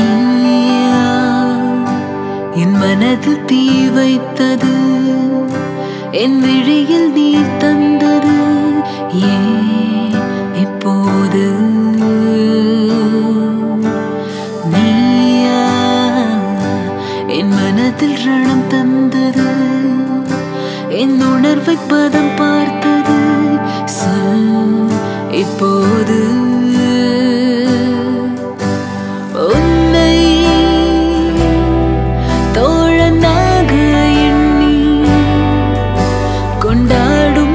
நீயா என் மனதில் தீ வைத்தது என் விழியில் நீர் தந்தது ஏன் இப்போது நீயா என் மனதில் ரணம் தந்தது என் உணர்வை பதம் பார்த்தது சொல் இப்போது உன்னை தோழனாக எண்ணி கொண்டாடும்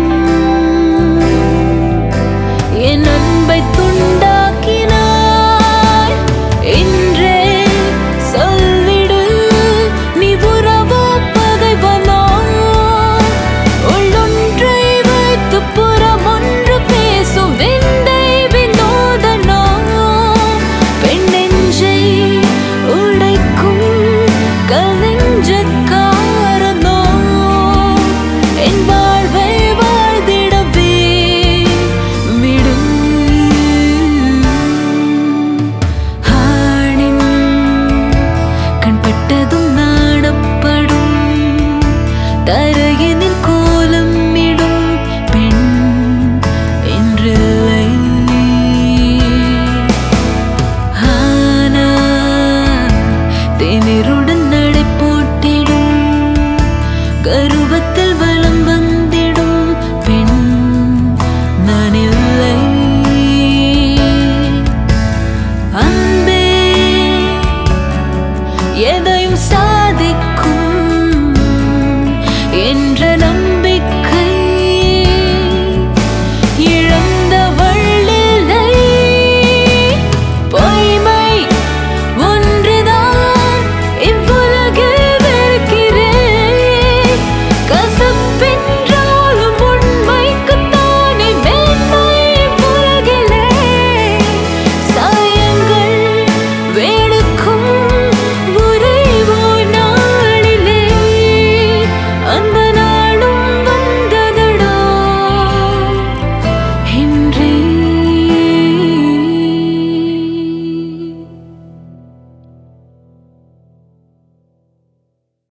என் அன்பை துண்டாக்கினாய் என்றே சொல்லிடு நீ உறவோ பகைவனோ உள்ளொன்றை வைத்து புறம் ஒன்று பேசும் விந்தை வினோதனோ பெண் நெஞ்சை உடைக்கும் கலைஞ்சக்காரனோ என் வாழ்வை வாழ்ந்திடவே விடும் ஆணின் கண்பட்டதும் நாணப்படும் தரையினில் கோலம் இடும் பெண் என்றில்லை ஆனா தேநீருடன் நடை போட்டிடும் கருவத்தில் வலம் வந்திடும் பெண் நான் இல்லை அன்பே எதை